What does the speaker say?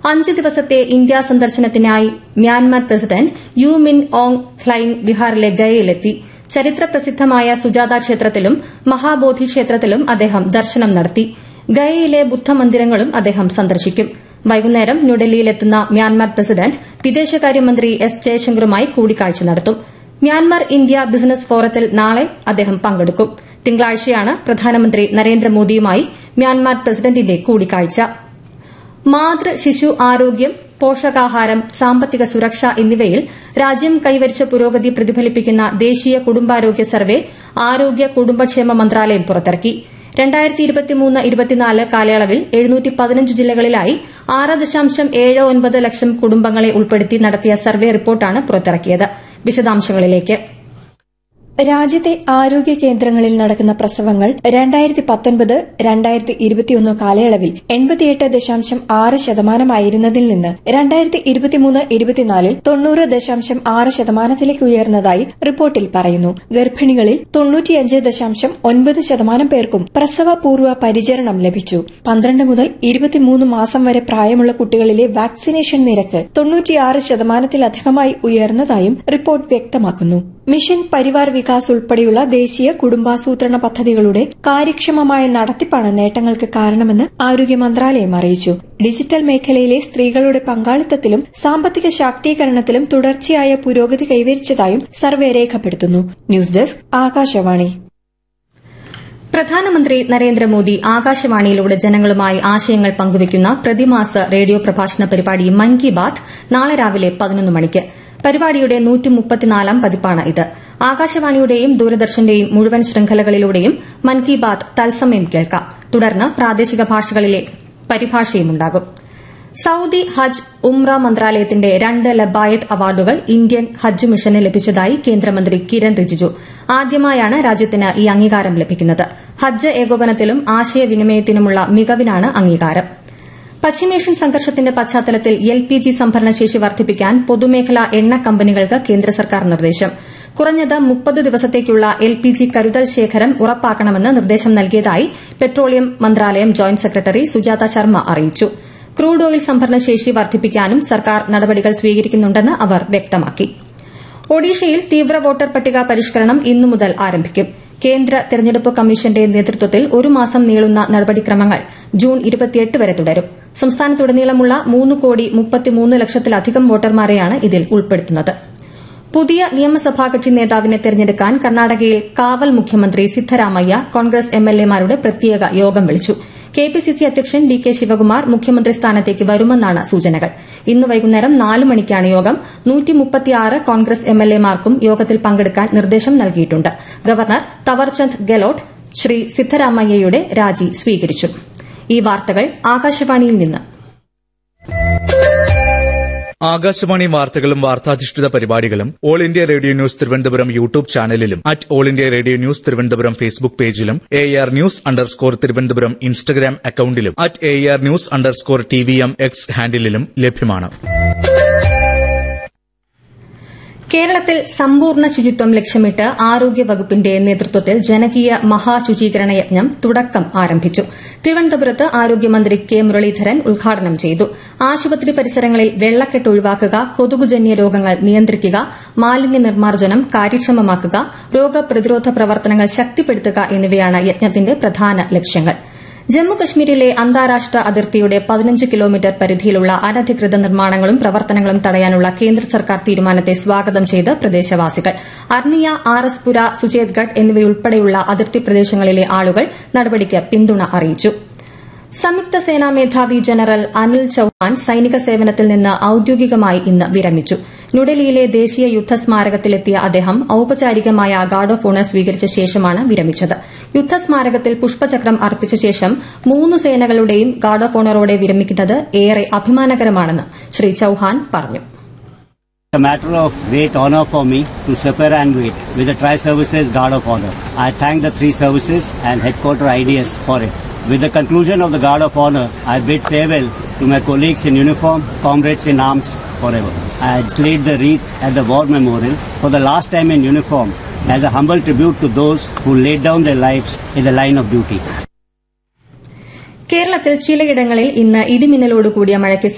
അഞ്ച് ദിവസത്തെ ഇന്ത്യ സന്ദർശനത്തിനായി Myanmar president U Min Aung Hlaing ബീഹാറിലെ ഗയയിലെത്തി ചരിത്ര പ്രസിദ്ധമായ സുജാത ക്ഷേത്രത്തിലും മഹാബോധി ക്ഷേത്രത്തിലും അദ്ദേഹം ദർശനം നടത്തി ഗയയിലെ ബുദ്ധമന്ദിരങ്ങളും അദ്ദേഹം സന്ദർശിക്കും വൈകുന്നേരം ന്യൂഡൽഹിയിലെത്തുന്ന മ്യാൻമാർ പ്രസിഡന്റ് വിദേശകാര്യമന്ത്രി എസ് ജയശങ്കറുമായി കൂടിക്കാഴ്ച നടത്തും മ്യാൻമാർ ഇന്ത്യ ബിസിനസ് ഫോറത്തിൽ നാളെ അദ്ദേഹം പങ്കെടുക്കും തിങ്കളാഴ്ചയാണ് പ്രധാനമന്ത്രി നരേന്ദ്രമോദിയുമായി മ്യാൻമാർ പ്രസിഡന്റിന്റെ കൂടിക്കാഴ്ച മാതൃ ശിശു ആരോഗ്യം പോഷകാഹാരം സാമ്പത്തിക സുരക്ഷ എന്നിവയിൽ രാജ്യം കൈവരിച്ച പുരോഗതി പ്രതിഫലിപ്പിക്കുന്ന ദേശീയ കുടുംബാരോഗ്യ സർവേ ആരോഗ്യ കുടുംബക്ഷേമ മന്ത്രാലയം പുറത്തിറക്കി കാലയളവിൽ ജില്ലകളിലായി ആറ് ദശാംശം ഏഴ് ഒൻപത് ലക്ഷം കുടുംബങ്ങളെ ഉൾപ്പെടുത്തി നടത്തിയ സർവേ റിപ്പോർട്ടാണ് പുറത്തിറക്കിയത് വിശദാംശങ്ങളിലേക്ക് രാജ്യത്തെ ആരോഗ്യ കേന്ദ്രങ്ങളിൽ നടക്കുന്ന പ്രസവങ്ങൾ രണ്ടായിരത്തി പത്തൊൻപത് രണ്ടായിരത്തി ഇരുപത്തിയൊന്ന് കാലയളവിൽ എൺപത്തിയെട്ട് ദശാംശം ആറ് ശതമാനമായിരുന്നതിൽ നിന്ന് രണ്ടായിരത്തി ഇരുപത്തിമൂന്ന് ഇരുപത്തിനാലിൽ തൊണ്ണൂറ് ദശാംശം ആറ് ശതമാനത്തിലേക്ക് ഉയർന്നതായി റിപ്പോർട്ടിൽ പറയുന്നു ഗർഭിണികളിൽ തൊണ്ണൂറ്റിയഞ്ച് ദശാംശം ഒൻപത് ശതമാനം പേർക്കും പ്രസവപൂർവ്വ പരിചരണം ലഭിച്ചു പന്ത്രണ്ട് മുതൽ ഇരുപത്തിമൂന്ന് മാസം വരെ പ്രായമുള്ള കുട്ടികളിലെ വാക്സിനേഷൻ നിരക്ക് തൊണ്ണൂറ്റിയാറ് ശതമാനത്തിലധികമായി ഉയർന്നതായും റിപ്പോർട്ട് വ്യക്തമാക്കുന്നു മിഷൻ പരിവാർ വികാസ് ഉൾപ്പെടെയുള്ള ദേശീയ കുടുംബാസൂത്രണ പദ്ധതികളുടെ കാര്യക്ഷമമായ നടത്തിപ്പാണ് നേട്ടങ്ങൾക്ക് കാരണമെന്ന് ആരോഗ്യ മന്ത്രാലയം അറിയിച്ചു ഡിജിറ്റൽ മേഖലയിലെ സ്ത്രീകളുടെ പങ്കാളിത്തത്തിലും സാമ്പത്തിക ശാക്തീകരണത്തിലും തുടർച്ചയായ പുരോഗതി കൈവരിച്ചതായും സർവേ രേഖപ്പെടുത്തുന്നു ന്യൂസ് ഡെസ്ക് ആകാശവാണി പ്രധാനമന്ത്രി നരേന്ദ്രമോദി ആകാശവാണിയിലൂടെ ജനങ്ങളുമായി ആശയങ്ങൾ പങ്കുവയ്ക്കുന്ന പ്രതിമാസ റേഡിയോ പ്രഭാഷണ പരിപാടി മൻ കി ബാത് നാളെ രാവിലെ പതിനൊന്ന് മണിക്ക് പരിപാടിയുടെ നൂറ്റിമുപ്പത്തിനാലാം പതിപ്പാണ് ഇത് ആകാശവാണിയുടെയും ദൂരദർശന്റെയും മുഴുവൻ ശൃംഖലകളിലൂടെയും മൻ കി ബാത് തത്സമയം കേൾക്കാം തുടർന്ന് പ്രാദേശിക ഭാഷകളിലെ പരിഭാഷയുമുണ്ടാകും സൌദി ഹജ്ജ് ഉംറ മന്ത്രാലയത്തിന്റെ രണ്ട് ലബായത്ത് അവാർഡുകൾ ഇന്ത്യൻ ഹജ്ജ് മിഷന് ലഭിച്ചതായി കേന്ദ്രമന്ത്രി കിരൺ റിജിജു ആദ്യമായാണ് രാജ്യത്തിന് ഈ അംഗീകാരം ലഭിക്കുന്നത് ഹജ്ജ് ഏകോപനത്തിലും ആശയവിനിമയത്തിനുമുള്ള മികവിനാണ് അംഗീകാരം പശ്ചിമേഷ്യൻ സംഘർഷത്തിന്റെ പശ്ചാത്തലത്തിൽ എൽ പി ജി സംഭരണശേഷി വർദ്ധിപ്പിക്കാൻ പൊതുമേഖലാ എണ്ണ കമ്പനികൾക്ക് കേന്ദ്ര സർക്കാർ നിർദ്ദേശം കുറഞ്ഞത് മുപ്പത് ദിവസത്തേക്കുള്ള എൽ പി ജി കരുതൽ ശേഖരം ഉറപ്പാക്കണമെന്ന് നിർദ്ദേശം നൽകിയതായി പെട്രോളിയം മന്ത്രാലയം ജോയിന്റ് സെക്രട്ടറി സുജാത ശർമ്മ അറിയിച്ചു ക്രൂഡ് ഓയിൽ സംഭരണശേഷി വർദ്ധിപ്പിക്കാനും സർക്കാർ നടപടികൾ സ്വീകരിക്കുന്നുണ്ടെന്ന് അവർ വ്യക്തമാക്കി ഒഡീഷയിൽ തീവ്ര വോട്ടർ പട്ടിക പരിഷ്കരണം ഇന്നു മുതൽ ആരംഭിക്കും കേന്ദ്ര തെരഞ്ഞെടുപ്പ് കമ്മീഷന്റെ നേതൃത്വത്തിൽ ഒരു മാസം നീളുന്ന നടപടിക്രമങ്ങൾ ജൂൺ ഇരുപത്തിയെട്ട് വരെ തുടരും സംസ്ഥാനത്തുടനീളമുള്ള മൂന്ന് കോടി മുപ്പത്തിമൂന്ന് ലക്ഷത്തിലധികം വോട്ടർമാരെയാണ് ഇതിൽ ഉൾപ്പെടുത്തുന്നത് പുതിയ നിയമസഭാ കക്ഷി നേതാവിനെ തെരഞ്ഞെടുക്കാൻ കർണാടകയിൽ കാവൽ മുഖ്യമന്ത്രി സിദ്ധരാമയ്യ കോൺഗ്രസ് എംഎൽഎമാരുടെ പ്രത്യേക യോഗം വിളിച്ചു കെപിസിസി അധ്യക്ഷൻ ഡി കെ ശിവകുമാർ മുഖ്യമന്ത്രി സ്ഥാനത്തേക്ക് വരുമെന്നാണ് സൂചനകൾ ഇന്ന് വൈകുന്നേരം നാല് മണിക്കാണ് യോഗം കോൺഗ്രസ് എംഎൽഎമാർക്കും യോഗത്തിൽ പങ്കെടുക്കാൻ നിർദ്ദേശം നൽകിയിട്ടുണ്ട് ഗവർണർ തവർചന്ദ് ഗെലോട്ട് ശ്രീ സിദ്ധരാമയ്യയുടെ രാജി സ്വീകരിച്ചു ഈ വാർത്തകൾ ആകാശവാണിയിൽ നിന്ന് ആകാശവാണി വാർത്തകളും വാർത്താധിഷ്ഠിത പരിപാടികളും all India radio news Thiruvananthapuram YouTube ചാനലിലും at all India radio news Thiruvananthapuram Facebook പേജിലും A R news underscore Thiruvananthapuram Instagram അക്കൌണ്ടിലും at A R news underscore T V M X ഹാൻഡിലും ലഭ്യമാണ് കേരളത്തിൽ സമ്പൂർണ്ണ ശുചിത്വം ലക്ഷ്യമിട്ട് ആരോഗ്യവകുപ്പിന്റെ നേതൃത്വത്തിൽ ജനകീയ മഹാശുചീകരണ യജ്ഞം തുടക്കം ആരംഭിച്ചു തിരുവനന്തപുരത്ത് ആരോഗ്യമന്ത്രി കെ മുരളീധരൻ ഉദ്ഘാടനം ചെയ്തു ആശുപത്രി പരിസരങ്ങളിൽ വെള്ളക്കെട്ട് ഒഴിവാക്കുക കൊതുകുജന്യ രോഗങ്ങൾ നിയന്ത്രിക്കുക മാലിന്യ നിർമ്മാർജ്ജനം കാര്യക്ഷമമാക്കുക രോഗപ്രതിരോധ പ്രവർത്തനങ്ങൾ ശക്തിപ്പെടുത്തുക എന്നിവയാണ് യജ്ഞത്തിന്റെ പ്രധാന ലക്ഷ്യങ്ങൾ ജമ്മുകശ്മീരിലെ അന്താരാഷ്ട്ര അതിർത്തിയുടെ പതിനഞ്ച് കിലോമീറ്റർ പരിധിയിലുള്ള അനധികൃത നിർമ്മാണങ്ങളും പ്രവർത്തനങ്ങളും തടയാനുള്ള കേന്ദ്ര സർക്കാർ തീരുമാനത്തെ സ്വാഗതം ചെയ്ത് പ്രദേശവാസികൾ അർണിയ ആർ എസ് പുര സുചേത്ഗഡ് എന്നിവയുൾപ്പെടെയുള്ള അതിർത്തി പ്രദേശങ്ങളിലെ ആളുകൾ നടപടിക്ക് പിന്തുണ അറിയിച്ചു സംയുക്ത സേനാ മേധാവി ജനറൽ അനിൽ ചൌഹാൻ സൈനിക സേവനത്തിൽ നിന്ന് ഔദ്യോഗികമായി ഇന്ന് വിരമിച്ചു ന്യൂഡൽഹിയിലെ ദേശീയ യുദ്ധസ്മാരകത്തിലെത്തിയ അദ്ദേഹം ഔപചാരികമായ ഗാർഡ് ഓഫ് ഓണർ സ്വീകരിച്ച ശേഷമാണ് വിരമിച്ചത് യുദ്ധസ്മാരകത്തിൽ പുഷ്പചക്രം അർപ്പിച്ച ശേഷം മൂന്ന് സേനകളുടെയും ഗാർഡ് ഓഫ് ഓണറോടെ വിരമിക്കുന്നത് ഏറെ അഭിമാനകരമാണെന്ന് ശ്രീ ചൌഹാൻ പറഞ്ഞു a matter of great honor for me to suffer and wait with the Tri-Services Guard of Honor. I thank the three services and headquarter IDS for it. With the conclusion of the Guard of Honor, I bid farewell to my colleagues in uniform, comrades in arms forever. I laid the wreath at the War Memorial for the last time in uniform as a humble tribute to those who laid down their lives in the line of duty. കേരളത്തിൽ ചിലയിടങ്ങളിൽ ഇന്ന് ഇടിമിന്നലോടുകൂടിയ മഴയ്ക്ക്